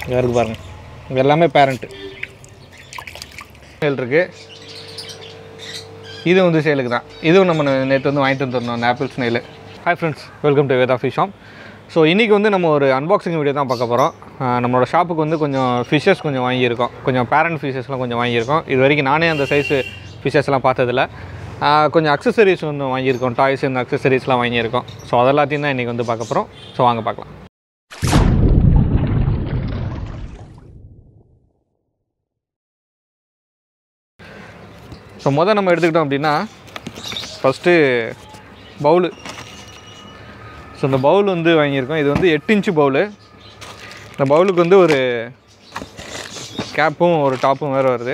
இங்கே இருக்கு பாருங்கள் இங்கே எல்லாமே பேரண்ட்டு இருக்குது இது வந்து சேலுக்கு தான் இதுவும் நம்ம நேற்று வந்து வாங்கிட்டு வந்துருந்தோம் அந்த apple snail hi friends welcome to Veda fish shop so இன்றைக்கி வந்து நம்ம ஒரு அன்பாக்சிங் வீடியோ தான் பார்க்க போகிறோம் நம்மளோட ஷாப்புக்கு வந்து கொஞ்சம் ஃபிஷ்ஷஸ் கொஞ்சம் வாங்கியிருக்கோம் கொஞ்சம் பேரண்ட் ஃபிஷ்ஷஸ்லாம் கொஞ்சம் வாங்கியிருக்கோம் இது வரைக்கும் நானே அந்த சைஸு ஃபிஷ்ஷஸ்லாம் பார்த்ததில்ல ஆஹ் கொஞ்சம் அக்சசரிஸ் வந்து வாங்கியிருக்கோம் டாய்ஸ் இந்த அக்சசரிஸ்லாம் வாங்கியிருக்கோம் ஸோ அதெல்லாத்தையும் தான் இன்றைக்கி வந்து பார்க்க போகிறோம் ஸோ வாங்க பார்க்கலாம் ஸோ மொதல் நம்ம எடுத்துக்கிட்டோம் அப்படின்னா ஃபஸ்ட்டு பவுலு ஸோ இந்த பவுல் வந்து வாங்கியிருக்கோம் இது வந்து எட்டு இன்ச்சு பவுலு இந்த பவுலுக்கு வந்து ஒரு கேப்பும் ஒரு டாப்பும் வேறு வருது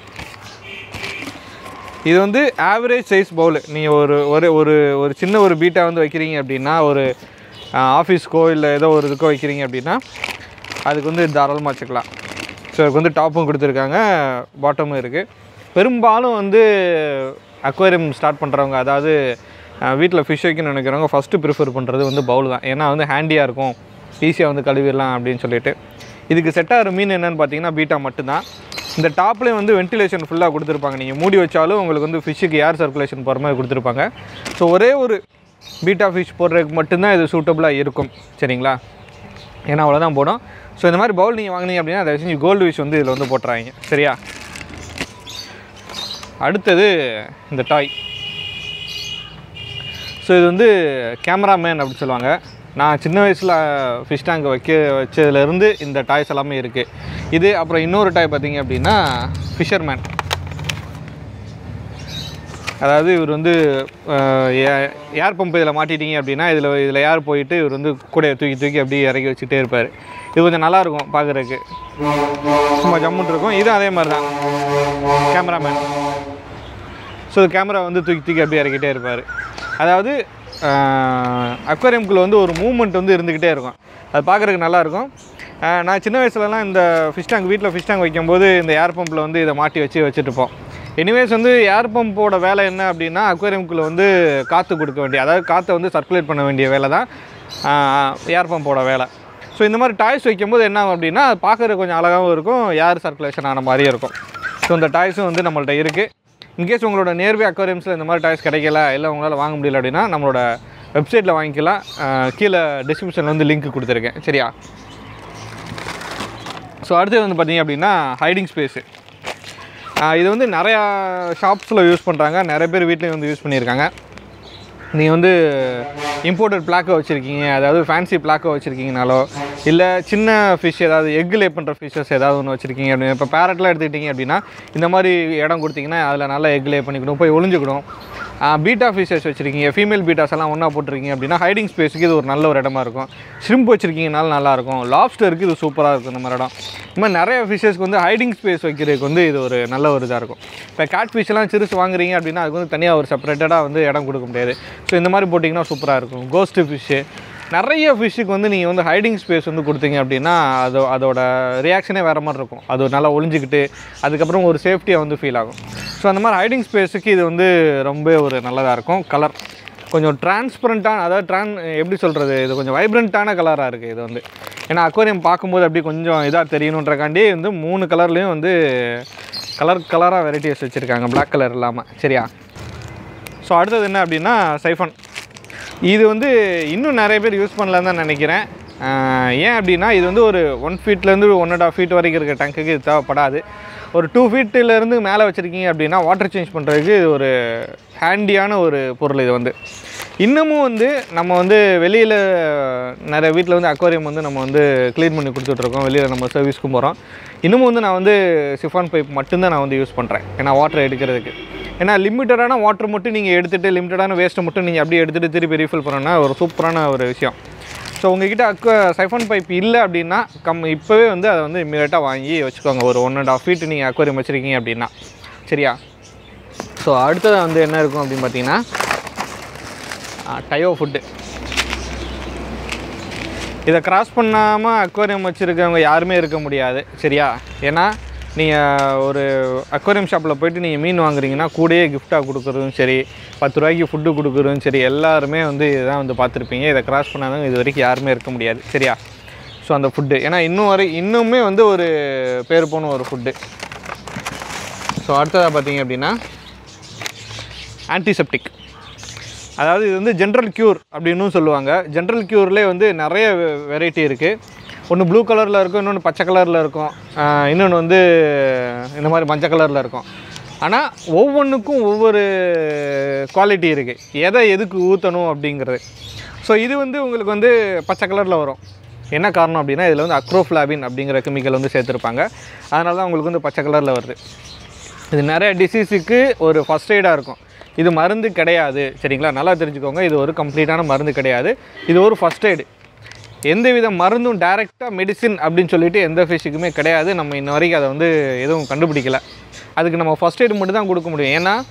இது வந்து ஆவரேஜ் சைஸ் பவுல் நீங்கள் ஒரு ஒரு ஒரு ஒரு சின்ன ஒரு பீட்டா வந்து வைக்கிறீங்க அப்படின்னா ஒரு ஆஃபீஸ்க்கோ இல்லை ஏதோ ஒரு இதுக்கோ வைக்கிறீங்க அப்படின்னா அதுக்கு வந்து தாராளமாக வச்சுக்கலாம் ஸோ இதுக்கு வந்து டாப்பும் கொடுத்துருக்காங்க பாட்டமும் இருக்குது பெரும்பாலும் வந்து அக்வேரியம் ஸ்டார்ட் பண்ணுறவங்க அதாவது வீட்டில் ஃபிஷ் வைக்கணும்னு நினைக்கிறவங்க ஃபஸ்ட்டு ப்ரிஃபர் பண்ணுறது வந்து பவுல் தான் ஏன்னா வந்து ஹேண்டியாக இருக்கும் ஈஸியாக வந்து கழுவிடலாம் அப்படின்னு சொல்லிட்டு இதுக்கு செட் ஆகிற மீன் என்னென்னு பார்த்தீங்கன்னா பீட்டா மட்டும்தான் இந்த டாப்லேயும் வந்து வென்டிலேஷன் ஃபுல்லாக கொடுத்துருப்பாங்க நீங்கள் மூடி வச்சாலும் உங்களுக்கு வந்து ஃபிஷ்ஷுக்கு ஏர் சர்க்குலேஷன் போகிற மாதிரி கொடுத்துருப்பாங்க ஸோ ஒரே ஒரு பீட்டா ஃபிஷ் போடுறதுக்கு மட்டும்தான் இது சூட்டபுளாக இருக்கும் சரிங்களா ஏன்னா அவ்வளோதான் போடும் ஸோ இந்த மாதிரி பவுல் நீங்கள் வாங்கினீங்க அப்படின்னா அதை செஞ்சு கோல்டு ஃபிஷ் வந்து இதில் வந்து போட்டுறாங்க சரியா அடுத்தது இந்த டாய் ஸோ இது வந்து கேமராமேன் அப்படின்னு சொல்லுவாங்க நான் சின்ன வயசில் ஃபிஷ் டேங்க் வைக்க வச்சதுலேருந்து இந்த டாய்ஸ் எல்லாமே இருக்குது இது அப்புறம் இன்னொரு டாய் பார்த்தீங்க அப்படின்னா ஃபிஷர்மேன் அதாவது இவர் வந்து ஏர் பம்ப் இதில் மாட்டிட்டீங்க அப்படின்னா இதில் இதில் ஏர் போயிட்டு இவர் வந்து கூடையை தூக்கி தூக்கி அப்படியே இறக்கி வச்சுட்டே இருப்பார் இது கொஞ்சம் நல்லாயிருக்கும் பார்க்குறதுக்கு சும்மா ஜம்முன் இருக்கும் இதுவும் அதே மாதிரி தான் கேமராமேன் ஸோ கேமரா வந்து தூக்கி தூக்கி அப்படியே இறக்கிட்டே இருப்பார் அதாவது அக்வாரியம்குள்ளே வந்து ஒரு மூமெண்ட் வந்து இருந்துக்கிட்டே இருக்கும் அது பார்க்குறதுக்கு நல்லாயிருக்கும் நான் சின்ன வயசுலலாம் இந்த ஃபிஷ் டேங்க் வீட்டில் ஃபிஷ் டேங்க் வைக்கும்போது இந்த ஏர் பம்பில் வந்து இதை மாட்டி வச்சு வச்சுட்டுப்போம் எனிவேஸ் வந்து ஏர் பம்போட வேலை என்ன அப்படின்னா அக்வாரியம்குள்ளே வந்து காற்று கொடுக்க வேண்டிய அதாவது காற்றை வந்து சர்க்குலேட் பண்ண வேண்டிய வேலை தான் ஏர் பம்போட வேலை ஸோ இந்த மாதிரி டாய்ஸ் வைக்கும்போது என்ன ஆகும் அப்படின்னா அது பார்க்குறதுக்கு கொஞ்சம் அழகாகவும் இருக்கும் ஏர் சர்க்குலேஷன் ஆன மாதிரியும் இருக்கும் ஸோ இந்த டாய்ஸும் வந்து நம்மள்ட்ட இருக்குது இன்கேஸ் உங்களோட நேர்வே அக்வாரியம்ஸில் இந்த மாதிரி டாய்ஸ் கிடைக்கல இல்லை உங்களால் வாங்க முடியல அப்படின்னா நம்மளோட வெப்சைட்டில் வாங்கிக்கலாம் அஹ் கீழே டிஸ்கிரிப்ஷனில் வந்து லிங்க் கொடுத்துருக்கேன் சரியா ஸோ அடுத்தது வந்து பார்த்தீங்க அப்படின்னா ஹைடிங் ஸ்பேஸு இது வந்து நிறையா ஷாப்ஸில் யூஸ் பண்ணுறாங்க நிறைய பேர் வீட்லேயும் வந்து யூஸ் பண்ணியிருக்காங்க நீங்கள் வந்து இம்போர்ட்டட் பிளாக்கை வச்சுருக்கீங்க அதாவது ஃபேன்சி பிளாக்கை வச்சுருக்கீங்கனாலோ இல்லை சின்ன ஃபிஷ் ஏதாவது எக் லே பண்ணுற ஃபிஷ்ஷஸ் ஏதாவது ஒன்று வச்சுருக்கீங்க அப்படின்னு இப்போ பேரட்லாம் எடுத்துக்கிட்டிங்க அப்படின்னா இந்த மாதிரி இடம் கொடுத்தீங்கன்னா அதில் நல்லா எக் லே பண்ணிக்கணும் போய் ஒளிஞ்சுக்கணும் பீட்டா ஃபிஷஸ் வச்சுருக்கீங்க ஃபீமேல் பீட்டாஸ் எல்லாம் ஒன்றா போட்டிருக்கீங்க அப்படின்னா ஹைடிங் ஸ்பேஸுக்கு இது ஒரு நல்ல ஒரு இடமா இருக்கும் ஷ்ரிம்ப் வச்சுருக்கீங்கனால நல்லாயிருக்கும் லாப்ஸ்டருக்கு இது சூப்பராக இருக்கும் இந்த மாதிரி இடம் இந்த மாதிரி நிறைய ஃபிஷ்ஷஸ்க்கு வந்து ஹைடிங் ஸ்பேஸ் வைக்கிறதுக்கு வந்து இது ஒரு நல்ல ஒரு இதாக இருக்கும் இப்போ கேட் ஃபிஷ்லாம் சிறுசு வாங்குறீங்க அப்படின்னா அதுக்கு வந்து தனியாக ஒரு செப்பரேட்டடாக வந்து இடம் கொடுக்க முடியாது ஸோ இந்த மாதிரி போட்டிங்கன்னா சூப்பராக இருக்கும் கோஸ்ட்டு ஃபிஷ்ஷு நிறைய ஃபிஷ்ஷுக்கு வந்து நீங்கள் வந்து ஹைடிங் ஸ்பேஸ் வந்து கொடுத்தீங்க அப்படின்னா அது அதோட ரியாக்ஷனே வேறு மாதிரி இருக்கும் அது நல்லா ஒளிஞ்சிக்கிட்டு அதுக்கப்புறம் ஒரு சேஃப்டியாக வந்து ஃபீல் ஆகும் ஸோ அந்த மாதிரி ஹைடிங் ஸ்பேஸுக்கு இது வந்து ரொம்ப ஒரு நல்லதாக இருக்கும் கலர் கொஞ்சம் டிரான்ஸ்பரண்ட்டான அதாவது ட்ரான் எப்படி சொல்கிறது இது கொஞ்சம் வைப்ரண்ட்டான கலராக இருக்குது இது வந்து ஏன்னா அக்வாரியம் பார்க்கும்போது அப்படி கொஞ்சம் இதாக தெரியணுன்றக்காண்டி வந்து மூணு கலர்லேயும் வந்து கலர் கலராக வெரைட்டிஸ் வச்சுருக்காங்க Black கலர் இல்லாமல் சரியா ஸோ அடுத்தது என்ன அப்படின்னா சைஃபன் இது வந்து இன்னும் நிறைய பேர் யூஸ் பண்ணலன்னு தான் நினைக்கிறேன் ஆஹ் ஏன் அப்படின்னா இது வந்து ஒரு ஒன் ஃபீட்லேருந்து ஒன் அண்ட் ஆஃப் ஃபீட் வரைக்கும் இருக்க டேங்க்குக்கு இது தேவைப்படாது ஒரு டூ ஃபீட்டிலேருந்து மேலே வச்சுருக்கீங்க அப்படின்னா வாட்டர் சேஞ்ச் பண்ணுறதுக்கு இது ஒரு ஹேண்டியான ஒரு பொருள் இது வந்து இன்னமும் வந்து நம்ம வந்து வெளியில் நிறைய வீட்டில் வந்து அக்வாரியம் வந்து நம்ம வந்து க்ளீன் பண்ணி கொடுத்துட்ருக்கோம் வெளியில் நம்ம சர்வீஸ்க்கும் போகிறோம் இன்னமும் வந்து நான் வந்து சிஃபான் பைப் மட்டும்தான் நான் வந்து யூஸ் பண்ணுறேன் ஏன்னா வாட்டர் எடுக்கிறதுக்கு ஏன்னா லிமிட்டடான வாட்டர் மட்டும் நீங்கள் எடுத்துகிட்டு லிமிட்டடான வேஸ்ட்டை மட்டும் நீங்கள் அப்படியே எடுத்துகிட்டு திருப்பி ரீஃபில் பண்ணணும்னா ஒரு சூப்பரான ஒரு விஷயம் ஸோ உங்ககிட்ட அக்வ சைஃபன் பைப் இல்லை அப்படின்னா கம் இப்போவே வந்து அதை வந்து இம்மீடியட்டாக வாங்கி வச்சுக்கோங்க ஒரு ஒன் அண்ட் ஆஃப் ஃபீட் நீங்கள் அக்வாரியம் வச்சுருக்கீங்க அப்படின்னா சரியா ஸோ அடுத்தது வந்து என்ன இருக்கும் அப்படின்னு பார்த்தீங்கன்னா டயோ ஃபுட்டு இதை கிராஸ் பண்ணாமல் அக்வாரியம் வச்சுருக்கவங்க யாருமே இருக்க முடியாது சரியா ஏன்னா நீங்கள் ஒரு அக்வாரியம் ஷாப்பில் போயிட்டு நீங்கள் மீன் வாங்குறீங்கன்னா கூடயே கிஃப்டாக கொடுக்குறதும் சரி பத்து ரூபாய்க்கு ஃபுட்டு கொடுக்குறதும் சரி எல்லாருமே வந்து இதுதான் வந்து பார்த்துருப்பீங்க இதை கிராஸ் பண்ணாதவங்க இது வரைக்கும் யாருமே இருக்க முடியாது சரியா ஸோ அந்த ஃபுட்டு ஏன்னா இன்னும் வரை இன்னுமே வந்து ஒரு பேர் போன ஒரு ஃபுட்டு ஸோ அடுத்ததாக பார்த்தீங்க அப்படின்னா ஆன்டிசெப்டிக் அதாவது இது வந்து ஜென்ரல் க்யூர் அப்படின்னும் சொல்லுவாங்க ஜென்ரல் க்யூர்லேயே வந்து நிறைய வெரைட்டி இருக்குது ஒன்று ப்ளூ கலரில் இருக்கும் இன்னொன்று பச்சை கலரில் இருக்கும் இன்னொன்று வந்து இந்த மாதிரி மஞ்சள் கலரில் இருக்கும் ஆனால் ஒவ்வொன்றுக்கும் ஒவ்வொரு குவாலிட்டி இருக்குது எதை எதுக்கு ஊற்றணும் அப்படிங்கிறது ஸோ இது வந்து உங்களுக்கு வந்து பச்சை கலரில் வரும் என்ன காரணம் அப்படின்னா இதில் வந்து அக்ரோஃப்ளாபின் அப்படிங்கிற கெமிக்கல் வந்து சேர்த்துருப்பாங்க அதனால தான் உங்களுக்கு வந்து பச்சை கலரில் வருது இது நிறைய டிசீஸுக்கு ஒரு ஃபஸ்ட் எய்டாக இருக்கும் இது மருந்து கிடையாது சரிங்களா நல்லா தெரிஞ்சுக்கோங்க இது ஒரு கம்ப்ளீட்டான மருந்து கிடையாது இது ஒரு ஃபஸ்ட் எய்டு எந்த வித மருந்தும் டைரெக்டாக மெடிசின் அப்படின்னு சொல்லிட்டு எந்த ஃபிஷ்ஷுக்குமே கிடையாது நம்ம இன்ன வரைக்கும் அதை வந்து எதுவும் கண்டுபிடிக்கல அதுக்கு நம்ம ஃபஸ்ட் எய்டு மட்டும் தான் கொடுக்க முடியும் ஏன்னா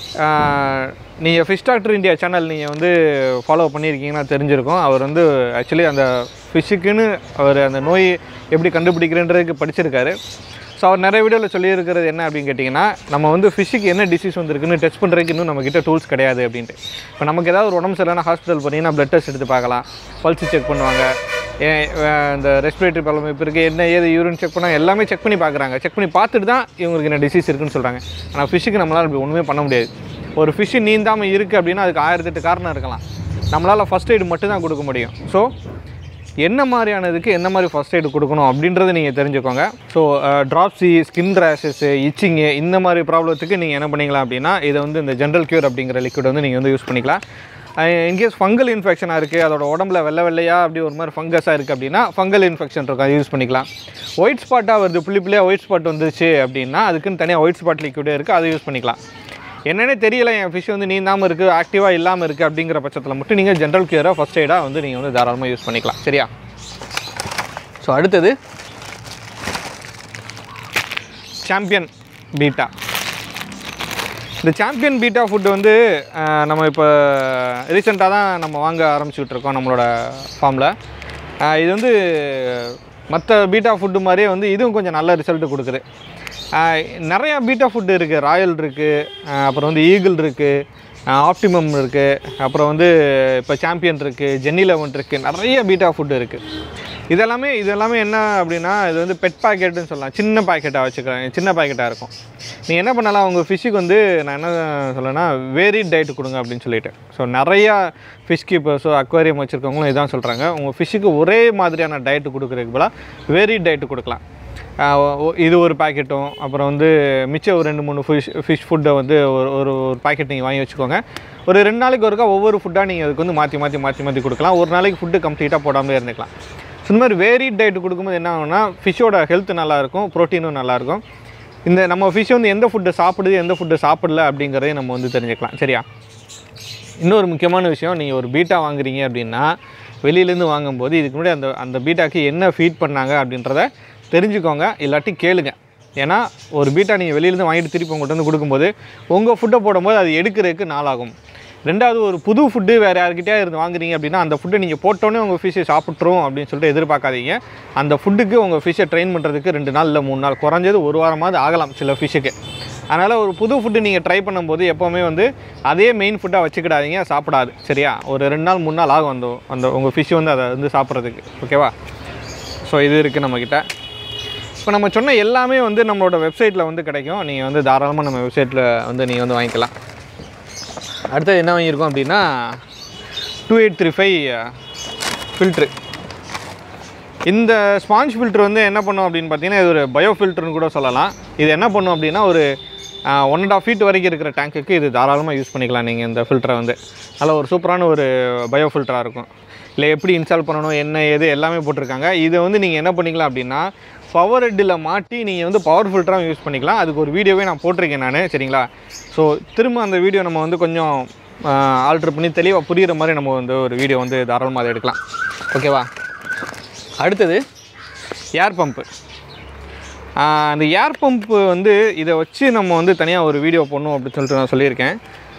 நீங்கள் ஃபிஷ் டாக்டர் இந்தியா சேனல் நீங்கள் வந்து ஃபாலோ பண்ணியிருக்கீங்கன்னா தெரிஞ்சிருக்கும் அவர் வந்து ஆக்சுவலி அந்த ஃபிஷ்ஷுக்குன்னு அவர் அந்த நோய் எப்படி கண்டுபிடிக்கிறன்றதுக்கு படிச்சிருக்காரு ஸோ அவர் நிறைய வீடியோவில் சொல்லியிருக்கிறது என்ன அப்படின்னு கேட்டிங்கன்னா நம்ம வந்து ஃபிஷ்ஷுக்கு என்ன டிசீஸ் வந்துருக்குன்னு டெஸ்ட் பண்ணுறதுக்கு இன்னும் நம்மக்கிட்ட டூல்ஸ் கிடையாது அப்படின்ட்டு இப்போ நமக்கு ஏதாவது ஒரு உடம்பு சரியில்லைனா ஹாஸ்பிட்டல் போனீங்கன்னா பிளட் டெஸ்ட் எடுத்து பார்க்கலாம் பல்ஸ் செக் பண்ணுவாங்க ஏன் அஹ் இந்த ரெஸ்பிரேட்டரி ப்ராப்ளம் இப்போ இருக்குது என்ன ஏது யூரின் செக் பண்ணால் எல்லாமே செக் பண்ணி பார்க்குறாங்க செக் பண்ணி பார்த்துட்டு தான் இவங்களுக்கு என்ன டிசீஸ் இருக்குன்னு சொல்கிறாங்க ஆனால் ஃபிஷ்ஷுக்கு நம்மளால் இப்படி ஒன்றுமே பண்ண முடியாது ஒரு ஃபிஷ்ஷு நீந்தாமல் இருக்குது அப்படின்னா அதுக்கு ஆயிரத்தெட்டு காரணம் இருக்கலாம் நம்மளால் ஃபஸ்ட் எய்டு மட்டும் தான் கொடுக்க முடியும் ஸோ என்ன மாதிரியானதுக்கு என்ன மாதிரி ஃபஸ்ட் எய்டு கொடுக்கணும் அப்படின்றத நீங்கள் தெரிஞ்சுக்கோங்க so dropsy skin rashes itching இந்த மாதிரி ப்ராப்ளத்துக்கு நீங்கள் என்ன பண்ணிக்கலாம் அப்படின்னா இதை வந்து இந்த ஜென்ரல் க்யூர் அப்படிங்கிற லிக்விட் வந்து நீங்கள் வந்து யூஸ் பண்ணிக்கலாம் இன்கேஸ் ஃபங்கல் இன்ஃபெக்ஷனாக இருக்குது அதோட உடம்புல வெள்ளை வெள்ளையாக அப்படி ஒரு மாதிரி ஃபங்கஸாக இருக்குது அப்படின்னா ஃபங்கல் இன்ஃபெக்ஷன் இருக்கும் அதை யூஸ் பண்ணிக்கலாம் ஒயிட் ஸ்பாட்டாக வருது புள்ளி புள்ளியாக ஒயிட் ஸ்பாட் வந்துருச்சு அப்படின்னா அதுக்குன்னு தனியாக ஒயிட் ஸ்பாட் லிக்விடே இருக்குது அதை யூஸ் பண்ணிக்கலாம் என்னன்னே தெரியல என் ஃபிஷ் வந்து நீந்தாமல் இருக்குது ஆக்டிவாக இல்லாமல் இருக்குது அப்படிங்கிற பட்சத்தில் மட்டும் நீங்கள் ஜென்ரல் கியூராக ஃபஸ்ட் எய்டாக வந்து நீங்கள் வந்து தாராளமாக யூஸ் பண்ணிக்கலாம் சரியா ஸோ அடுத்தது சாம்பியன் பீட்டா இந்த சாம்பியன் பீட்டா ஃபுட்டு வந்து அஹ், நம்ம இப்போ ரீசெண்டாக தான் நம்ம வாங்க ஆரம்பிச்சுட்டு இருக்கோம் நம்மளோட ஃபார்மில் இது வந்து மற்ற பீட்டா ஃபுட்டு மாதிரியே வந்து இதுவும் கொஞ்சம் நல்ல ரிசல்ட் கொடுக்குது அஹ், நிறையா பீட்டா ஃபுட்டு இருக்குது ராயல் இருக்குது அப்புறம் வந்து ஈகிள் இருக்குது ஆப்டிமம் இருக்குது அப்புறம் வந்து இப்போ சாம்பியன் இருக்குது ஜென்னி லெவன் இருக்குது நிறைய பீட்டா ஃபுட்டு இருக்குது இதெல்லாமே இதெல்லாமே என்ன அப்படின்னா இது வந்து பெட் பாக்கெட்டுன்னு சொல்லலாம் சின்ன பாக்கெட்டாக வச்சுக்கிறேன் சின்ன பாக்கெட்டாக இருக்கும் நீங்கள் என்ன பண்ணலாம் உங்கள் ஃபிஷ்ஷுக்கு வந்து நான் என்ன சொல்லனா வேரிட் டயட் கொடுங்க அப்படின்னு சொல்லிட்டு ஸோ நிறையா ஃபிஷ் கீப்பர்ஸோ அக்வாரியம் வச்சுருக்கவங்களும் இதான் சொல்கிறாங்க உங்கள் ஃபிஷ்ஷுக்கு ஒரே மாதிரியான டயட் கொடுக்குறதுக்கு பதிலாக வேரிட் டயட் கொடுக்கலாம் ஆஹ் ஒ- ஒ- இது ஒரு பாக்கெட்டும் அப்புறம் வந்து மிச்சம் ஒரு ரெண்டு மூணு ஃபிஷ் ஃபிஷ் ஃபுட்டை வந்து ஒரு ஒரு ஒரு பாக்கெட் நீங்கள் வாங்கி வச்சுக்கோங்க ஒரு ரெண்டு நாளைக்கு ஒருக்கா ஒவ்வொரு ஃபுட்டாக நீங்கள் அதுக்கு வந்து மாற்றி மாற்றி மாற்றி மாற்றி கொடுக்கலாம் ஒரு நாளைக்கு ஃபுட்டு கம்ப்ளீட்டாக போடாமலே இருந்துக்கலாம் ஸோ இந்த மாதிரி வேரிட் டயட் கொடுக்கும்போது என்ன ஆகும்னா ஃபிஷ்ஷோட ஹெல்த் நல்லாயிருக்கும் ப்ரோட்டீனும் நல்லாயிருக்கும் இந்த நம்ம ஃபிஷ் வந்து எந்த ஃபுட்டு சாப்பிடுது எந்த ஃபுட்டு சாப்பிடல அப்படிங்கிறதையும் நம்ம வந்து தெரிஞ்சுக்கலாம் சரியா இன்னொரு முக்கியமான விஷயம் நீங்கள் ஒரு பீட்டா வாங்குறீங்க அப்படின்னா வெளியிலேருந்து வாங்கும்போது இதுக்கு முன்னாடி அந்த அந்த பீட்டாக்கு என்ன ஃபீட் பண்ணாங்க அப்படின்றத தெரிஞ்சுக்கோங்க இல்லாட்டி கேளுங்க ஏன்னா ஒரு பீட்டா நீங்கள் வெளியிலேருந்து வாங்கிட்டு திருப்பி உங்கள்கிட்ட வந்து கொடுக்கும்போது உங்கள் ஃபுட்டை போடும்போது அது எடுக்கிறதுக்கு நாளாகும் ரெண்டாவது ஒரு புது ஃபுட்டு வேறு யார்கிட்டயா இருந்து வாங்குறீங்க அப்படின்னா அந்த ஃபுட்டை நீங்கள் போட்டோன்னே உங்கள் ஃபிஷ்ஷை சாப்பிட்றோம் அப்படின்னு சொல்லிட்டு எதிர்பார்க்காதீங்க அந்த ஃபுட்டுக்கு உங்கள் ஃபிஷ்ஷை ட்ரெயின் பண்ணுறதுக்கு ரெண்டு நாள் இல்லை மூணு நாள் குறைஞ்சது ஒரு வாரமாவது ஆகலாம் சில ஃபிஷ்ஷுக்கு அதனால் ஒரு புது ஃபுட்டு நீங்கள் ட்ரை பண்ணும்போது எப்போவுமே வந்து அதே மெயின் ஃபுட்டாக வச்சுக்கிடாதீங்க சாப்பிடாது சரியா ஒரு ரெண்டு நாள் மூணு நாள் ஆகும் அந்த அந்த உங்கள் ஃபிஷ் வந்து அதை வந்து சாப்பிட்றதுக்கு ஓகேவா ஸோ இது இருக்குது நம்மக்கிட்ட இப்போ நம்ம சொன்ன எல்லாமே வந்து நம்மளோட வெப்சைட்டில் வந்து கிடைக்கும் நீங்கள் வந்து தாராளமாக நம்ம வெப்சைட்டில் வந்து நீங்கள் வந்து வாங்கிக்கலாம் அடுத்தது என்ன வாங்கியிருக்கோம் அப்படின்னா two eight three five filter இந்த ஸ்பாஞ்ச் ஃபில்டர் வந்து என்ன பண்ணும் அப்படின்னு பார்த்தீங்கன்னா இது ஒரு பயோ ஃபில்டர்னு கூட சொல்லலாம் இது என்ன பண்ணும் அப்படின்னா ஒரு ஒன் அண்ட் ஆஃப் ஃபீட் வரைக்கும் இருக்கிற டேங்க்குக்கு இது தாராளமாக யூஸ் பண்ணிக்கலாம் நீங்கள் இந்த ஃபில்டரை வந்து அதில் ஒரு சூப்பரான ஒரு பயோ ஃபில்டராக இருக்கும் இல்லை எப்படி இன்ஸ்டால் பண்ணணும் என்ன ஏது எல்லாமே போட்டிருக்காங்க இதை வந்து நீங்கள் என்ன பண்ணிக்கலாம் அப்படின்னா பவர் ஹெட்டில் மாட்டி நீங்கள் வந்து பவர் ஃபில்டராக யூஸ் பண்ணிக்கலாம் அதுக்கு ஒரு வீடியோவே நான் போட்டிருக்கேன் நான் சரிங்களா ஸோ திரும்ப அந்த வீடியோ நம்ம வந்து கொஞ்சம் ஆல்ட்ரு பண்ணி தெளிவாக புரிகிற மாதிரி நம்ம வந்து ஒரு வீடியோ வந்து தாராளமாக அதை எடுக்கலாம் ஓகேவா அடுத்தது ஏர் பம்பு அந்த ஏர் பம்பு வந்து இதை வச்சு நம்ம வந்து தனியாக ஒரு வீடியோ பண்ணணும் அப்படின்னு சொல்லிட்டு நான் சொல்லியிருக்கேன்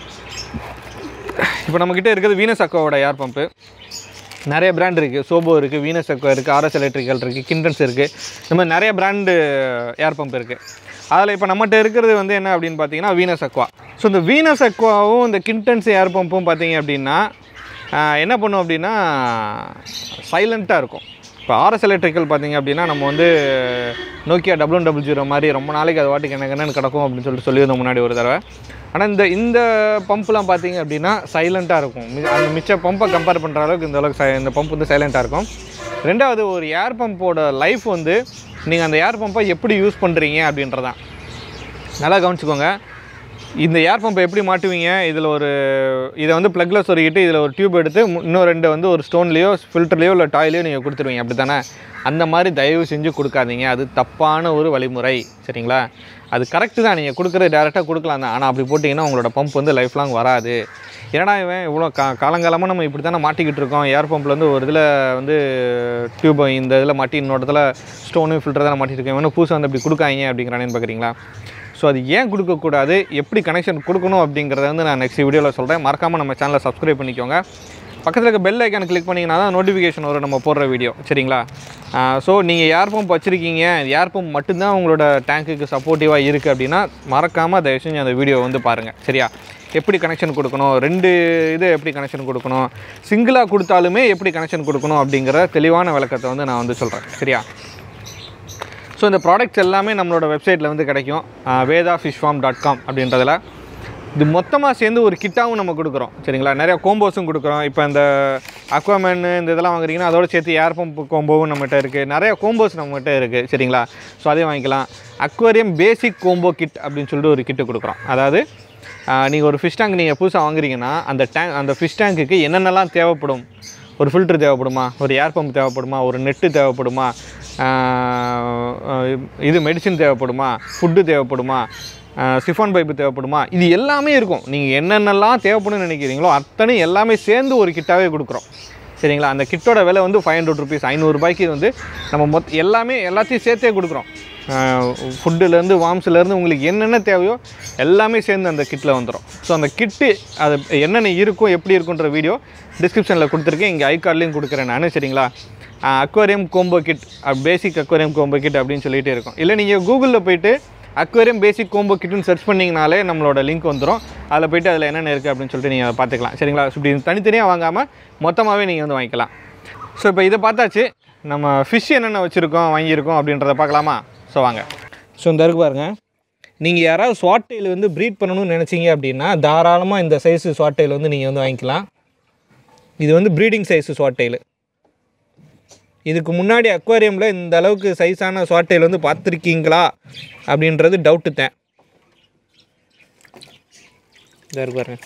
இப்போ நம்மக்கிட்ட இருக்கிறது வீனஸ் அக்கோவோட ஏர் பம்பு நிறைய பிராண்ட் இருக்குது சோபோ இருக்குது வீனஸ் அக்கோ இருக்குது ஆர்எஸ் எலக்ட்ரிக்கல் இருக்குது கிண்டன்ஸ் இருக்குது இந்த மாதிரி நிறைய பிராண்டு ஏர் பம்ப் இருக்குது அதில் இப்போ நம்மகிட்ட இருக்கிறது வந்து என்ன அப்படின்னு பார்த்தீங்கன்னா வீனஸ் அக்வா ஸோ இந்த வீனஸ் அக்வாவும் இந்த கிண்டன்ஸ் ஏர் பம்பும் பார்த்தீங்க அப்படின்னா ஆஹ், என்ன பண்ணும் அப்படின்னா சைலண்ட்டாக இருக்கும் இப்போ ஆர்எஸ் எலக்ட்ரிக்கல் பார்த்தீங்க அப்படின்னா நம்ம வந்து நோக்கியா டபுள் டபுள் ஜீரோ மாதிரி ரொம்ப நாளைக்கு அது வாட்டுக்கு எனக்கு என்னென்னு கிடக்கும் அப்படின்னு சொல்லிட்டு சொல்லியிருந்தோம் முன்னாடி ஒரு தடவை ஆனால் இந்த இந்த பம்ப்லாம் பார்த்தீங்க அப்படின்னா சைலண்ட்டாக இருக்கும் மி- அந்த மிச்ச பம்பை கம்பேர் பண்ணுற அளவுக்கு இந்த அளவுக்கு si- இந்த பம்ப் வந்து சைலண்ட்டாக இருக்கும் ரெண்டாவது ஒரு ஏர் பம்போட லைஃப் வந்து நீங்கள் அந்த ஏர் பம்பை எப்படி யூஸ் பண்ணுறீங்க அப்படின்றதான் நல்லா கவனிச்சுக்கோங்க இந்த ஏர் பம்பை எப்படி மாட்டுவீங்க இதில் ஒரு இதை வந்து ப்ளக்கில் சொருகிட்டு இதில் ஒரு டியூப் எடுத்து மு- இன்னும் ரெண்டு வந்து ஒரு ஸ்டோன்லேயோ ஃபில்டர்லேயோ இல்லை டாய்லையோ நீங்கள் கொடுத்துருவீங்க அப்படி தானே அந்த மாதிரி தயவு செஞ்சு கொடுக்காதீங்க அது தப்பான ஒரு வழிமுறை சரிங்களா அது கரெக்டு தான் நீங்கள் கொடுக்குறது டேரெக்டாக கொடுக்கலாம் தான் ஆனால் அப்படி போட்டிங்கன்னா உங்களோட பம்ப் வந்து லைஃப் லாங் வராது ஏன்னா இவன் இவ்வளோ கா காலங்காலமாக நம்ம இப்படி தானே மாட்டிக்கிட்டு இருக்கோம் ஏர் பம்ப்லேருந்து ஒரு இதில் வந்து டியூப் இந்த இதில் மாட்டி இன்னொரு இடத்துல ஸ்டோனு ஃபில்டர் தானே மாட்டிட்டு இருக்கேன் இவனும் புதுசாக வந்து அப்படி கொடுக்காங்க அப்படிங்கிறானேன்னு பார்க்குறீங்களா ஸோ அது ஏன் கொடுக்கக்கூடாது எப்படி கனெக்ஷன் கொடுக்கணும் அப்படிங்கிறத வந்து நான் நெக்ஸ்ட் வீடியோவில் சொல்கிறேன் மறக்காமல் நம்ம சேனலை சப்ஸ்கிரைப் பண்ணிக்கோங்க பக்கத்தில் இருக்க பெல் ஐக்கானை கிளிக் பண்ணிங்கன்னா தான் நோட்டிஃபிகேஷன் வரும் நம்ம போடுற வீடியோ சரிங்களா ஸோ நீங்கள் ஏர் பம்ப் வச்சுருக்கீங்க ஏர் பம்ப் மட்டும்தான் உங்களோட டேங்க்குக்கு சப்போர்ட்டிவாக இருக்குது அப்படின்னா மறக்காமல் தயவு செஞ்சு அந்த வீடியோ வந்து பாருங்கள் சரியா எப்படி கனெக்ஷன் கொடுக்கணும் ரெண்டு இது எப்படி கனெக்ஷன் கொடுக்கணும் சிங்கிளாக கொடுத்தாலுமே எப்படி கனெக்ஷன் கொடுக்கணும் அப்படிங்கிற தெளிவான விளக்கத்தை வந்து நான் வந்து சொல்கிறேன் சரியா ஸோ இந்த ப்ராடக்ட்ஸ் எல்லாமே நம்மளோட வெப்சைட்டில் வந்து கிடைக்கும் Veda fish farm dot com அப்படின்றதுல இது மொத்தமாக சேர்ந்து ஒரு கிட்டாவும் நம்ம கொடுக்குறோம் சரிங்களா நிறைய கோம்போஸும் கொடுக்குறோம் இப்போ இந்த அக்வாமேன் இந்த இதெல்லாம் வாங்குறீங்கன்னா அதோட சேர்த்து ஏர் பம்ப் கோம்போவும் நம்மகிட்ட இருக்குது நிறைய கோம்போஸ் நம்மகிட்ட இருக்குது சரிங்களா ஸோ அதையும் வாங்கிக்கலாம் அக்வேரியம் பேசிக் கோம்போ கிட் அப்படின்னு சொல்லிட்டு ஒரு கிட்டு கொடுக்குறோம் அதாவது நீங்கள் ஒரு ஃபிஷ் டேங்க் நீங்கள் புதுசாக வாங்குறீங்கன்னா அந்த டேங்க் அந்த ஃபிஷ் டேங்க்குக்கு என்னென்னலாம் தேவைப்படும் ஒரு ஃபில்ட்ரு தேவைப்படுமா ஒரு ஏர் பம்ப் தேவைப்படுமா ஒரு நெட்டு தேவைப்படுமா ஆஹ் இது மெடிசின் தேவைப்படுமா ஃபுட்டு தேவைப்படுமா சிஃபான் பைப்பு தேவைப்படுமா இது எல்லாமே இருக்கும் நீங்கள் என்னென்னலாம் தேவைப்படும்னு நினைக்கிறீங்களோ அத்தனை எல்லாமே சேர்ந்து ஒரு கிட்டாவே கொடுக்குறோம் சரிங்களா அந்த கிட்டோட விலை வந்து ஃபைவ் ஹண்ட்ரட் ருபீஸ் ஐநூறுரூபாய்க்கு வந்து நம்ம மொத்த எல்லாமே எல்லாத்தையும் சேர்த்தே கொடுக்குறோம் ஃபுட்டுலேருந்து வாம்ஸ்லேருந்து உங்களுக்கு என்னென்ன தேவையோ எல்லாமே சேர்ந்து அந்த கிட்டில் வந்துடும் ஸோ அந்த கிட்டு அது என்னென்ன இருக்கும் எப்படி இருக்குன்ற வீடியோ டிஸ்கிரிப்ஷனில் கொடுத்துருக்கேன் இங்கே ஐ கார்ட்லேயும் கொடுக்குறேன் நான் சரிங்களா aquarium combo kit basic aquarium combo kit அப்படின்னு சொல்லிட்டு இருக்கும் இல்லை நீங்கள் கூகுளில் போயிட்டு அக்வேரியம் பேசிக் கோம்போ கிட்னு சர்ச் பண்ணிங்கனாலே நம்மளோட லிங்க் வந்துடும் அதில் போயிட்டு அதில் என்னென்ன இருக்குது அப்படின்னு சொல்லிட்டு நீங்கள் பார்த்துக்கலாம் சரிங்களா இப்படி தனித்தனியாக வாங்காமல் மொத்தமாகவே நீங்கள் வந்து வாங்கிக்கலாம் ஸோ இப்போ இதை பார்த்தாச்சு நம்ம ஃபிஷ் என்னென்ன வச்சுருக்கோம் வாங்கியிருக்கோம் அப்படின்றத பார்க்கலாமா ஸோ வாங்க ஸோ இந்த இருக்கு பாருங்க நீங்கள் யாராவது ஸ்வாட் டெயில் வந்து ப்ரீட் பண்ணணும்னு நினச்சிங்க அப்படின்னா தாராளமாக இந்த சைஸு ஸ்வாட் டெயில் வந்து நீங்கள் வந்து வாங்கிக்கலாம் இது வந்து ப்ரீடிங் சைஸு ஸ்வாட் டெயில் இதுக்கு முன்னாடி அக்வாரியமில் இந்த அளவுக்கு சைஸான ஸ்வாட் டெயில் வந்து பார்த்துருக்கீங்களா அப்படின்றது டவுட்டு தான் இதாக இருக்கு பாருங்க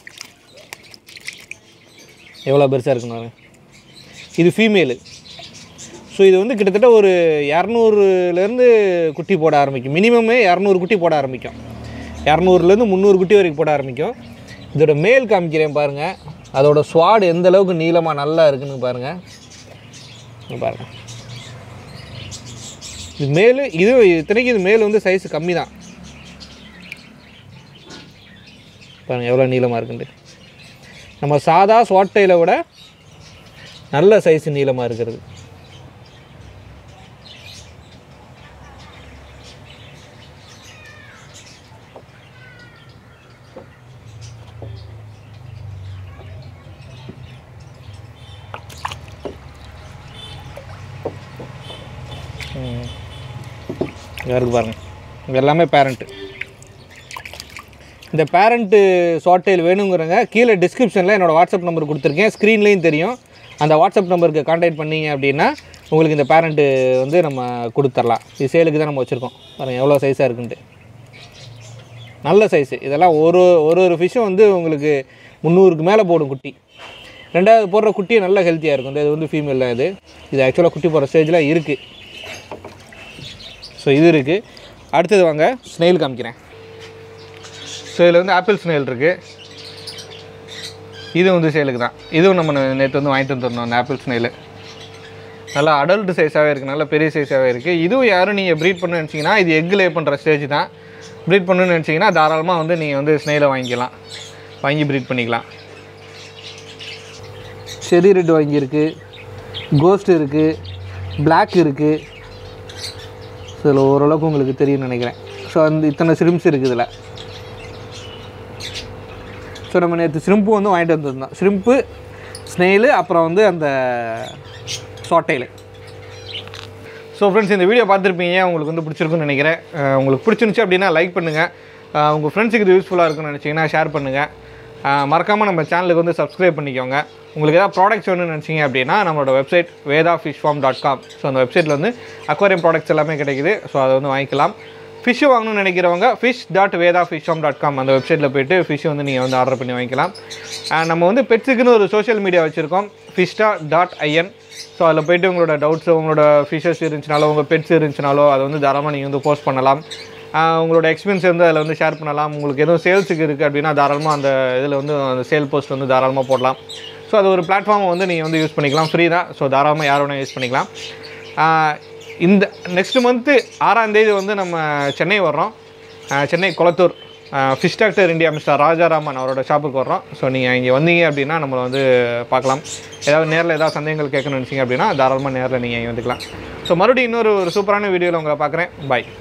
எவ்வளோ பெருசாக இருக்குன்னு பாருங்க இது ஃபீமேலு ஸோ இது வந்து கிட்டத்தட்ட ஒரு இரநூறுலேருந்து குட்டி போட ஆரம்பிக்கும் மினிமமே இரநூறு குட்டி போட ஆரம்பிக்கும் இரநூறுலேருந்து முந்நூறு குட்டி வரைக்கும் போட ஆரம்பிக்கும் இதோட மேல் காமிக்கிறேன் பாருங்கள் அதோட ஸ்வாடு எந்த அளவுக்கு நீளமாக நல்லா இருக்குன்னு பாருங்கள் இங்க பாருங்க இது மேலு இது இத்தனைக்கு இது மேல் வந்து சைஸ் கம்மி தான் பாருங்கள் எவ்வளோ நீளமாக இருக்குன்ட்டு நம்ம சாதா ஸ்வாட்டையில் விட நல்ல சைஸ் நீளமாக இருக்கிறது இருக்கு பாருங்க இது எல்லாமே பேரண்ட்டு இந்த பேரண்ட்டு ஷார்ட்டைல் வேணுங்கிறங்க கீழே டிஸ்கிரிப்ஷனில் என்னோடய வாட்ஸ்அப் நம்பர் கொடுத்துருக்கேன் ஸ்க்ரீன்லேயும் தெரியும் அந்த வாட்ஸ்அப் நம்பருக்கு காண்டாக்ட் பண்ணீங்க அப்படின்னா உங்களுக்கு இந்த பேரண்ட்டு வந்து நம்ம கொடுத்துர்லாம் இது சேலுக்கு தான் நம்ம வச்சுருக்கோம் பாருங்கள் எவ்வளோ சைஸாக இருக்குன்ட்டு நல்ல சைஸு இதெல்லாம் ஒரு ஒரு ஒரு ஃபிஷ்ஷும் வந்து உங்களுக்கு முந்நூறுக்கு மேலே போடும் குட்டி ரெண்டாவது போடுற குட்டியும் நல்ல ஹெல்த்தியாக இருக்கும் இந்த இது வந்து ஃபீமேல் தான் இது இது ஆக்சுவலாக குட்டி போடுற ஸ்டேஜில் இருக்குது ஸோ இது இருக்குது அடுத்தது வாங்க ஸ்னெயில் காமிக்கிறேன் ஸோ இதில் வந்து ஆப்பிள் ஸ்னெயில் இருக்குது இது வந்து சேலுக்கு தான் இதுவும் நம்ம நேற்று வந்து வாங்கிட்டு வந்துருந்தோம் அந்த ஆப்பிள் ஸ்னெயில் நல்லா அடல்ட் சைஸாகவே இருக்குது நல்ல பெரிய சைஸாகவே இருக்குது இதுவும் யாரும் நீங்கள் ப்ரீட் பண்ணணும்னு நினச்சிங்கன்னா இது எக் லே பண்ணுற ஸ்டேஜ் தான் ப்ரீட் பண்ணணும்னு நினச்சிங்கன்னா தாராளமாக வந்து நீங்கள் வந்து ஸ்னெயிலை வாங்கிக்கலாம் வாங்கி ப்ரீட் பண்ணிக்கலாம் செரி ரெட் வாங்கியிருக்கு கோஸ்ட் இருக்குது பிளாக் இருக்குது ஸோ இதில் ஓரளவுக்கு உங்களுக்கு தெரியும்னு நினைக்கிறேன் ஸோ அந்த இத்தனை ஸ்ரிம்ஸ் இருக்குது இதில் ஸோ நம்ம நேற்று ஷ்ரிம்ப்பு வந்து வாங்கிட்டு வந்திருந்தோம் ஷ்ரிம்ப்பு ஸ்னெயிலு அப்புறம் வந்து அந்த சாட்டையில் ஸோ ஃப்ரெண்ட்ஸ் இந்த வீடியோ பார்த்துருப்பீங்க உங்களுக்கு வந்து பிடிச்சிருக்குன்னு நினைக்கிறேன் அஹ் உங்களுக்கு பிடிச்சிருந்துச்சு அப்படின்னா லைக் பண்ணுங்கள் உங்கள் ஃப்ரெண்ட்ஸுக்கு இது யூஸ்ஃபுல்லாக இருக்குன்னு நினச்சிங்கன்னா ஷேர் பண்ணுங்கள் மறக்காமல் நம்ம சேனலுக்கு வந்து சப்ஸ்கிரைப் பண்ணிக்கோங்க உங்களுக்கு ஏதாவது ப்ராடக்ட்ஸ் வேணும்னு நினச்சிங்க அப்படின்னா நம்மளோட website Veda fish farm dot com so அந்த வெப்சைட்டில் வந்து அக்வாரியம் ப்ராடக்ட்ஸ் எல்லாமே கிடைக்குது ஸோ அதை வந்து வாங்கிக்கலாம் ஃபிஷ்ஷு வாங்கணும்னு நினைக்கிறவங்க fish dot Veda fish farm dot com அந்த வெப்சைட்டில் போயிட்டு ஃபிஷ் வந்து நீங்கள் வந்து ஆர்டர் பண்ணி வாங்கிக்கலாம் அண்ட் நம்ம வந்து பெட்ஸுக்குன்னு ஒரு சோஷியல் மீடியா வச்சுருக்கோம் ஃபிஷ்டா டாட் ஐஎன் ஸோ அதில் போயிட்டு உங்களோட டவுட்ஸ் உங்களோட ஃபிஷஸ் இருந்துச்சுனாலோ உங்கள் பெட்ஸ் இருந்துச்சுனாலோ அதை வந்து தாராளமாக நீங்கள் வந்து போஸ்ட் பண்ணலாம் ஆஹ் உங்களோட எக்ஸ்பீரியன்ஸ் வந்து அதில் வந்து ஷேர் பண்ணலாம் உங்களுக்கு எதுவும் சேல்ஸுக்கு இருக்குது அப்படின்னா தாராளமாக அந்த இதில் வந்து அந்த சேல் போஸ்ட் வந்து தாராளமாக போடலாம் ஸோ அது ஒரு பிளாட்ஃபார்மை வந்து நீங்கள் வந்து யூஸ் பண்ணிக்கலாம் ஃப்ரீ தான் ஸோ தாராளமாக யார் வேணால் யூஸ் பண்ணிக்கலாம் ஆஹ் இந்த நெக்ஸ்ட் மந்த்து ஆறாம் தேதி வந்து நம்ம சென்னை வர்றோம் ஆஹ் Chennai Kolathur fish doctor India mister Rajaraman அவரோட ஷாப்புக்கு வர்றோம் ஸோ நீங்கள் இங்கே வந்தீங்க அப்படின்னா நம்மளை வந்து பார்க்கலாம் ஏதாவது நேரில் ஏதாவது சந்தேகங்கள் கேட்கணும்னு நினச்சிங்க அப்படின்னா தாராளமாக நேரில் நீங்கள் இங்கே வந்துக்கலாம் ஸோ மறுபடியும் இன்னொரு ஒரு சூப்பரான வீடியோவில் உங்களை பார்க்குறேன் பாய்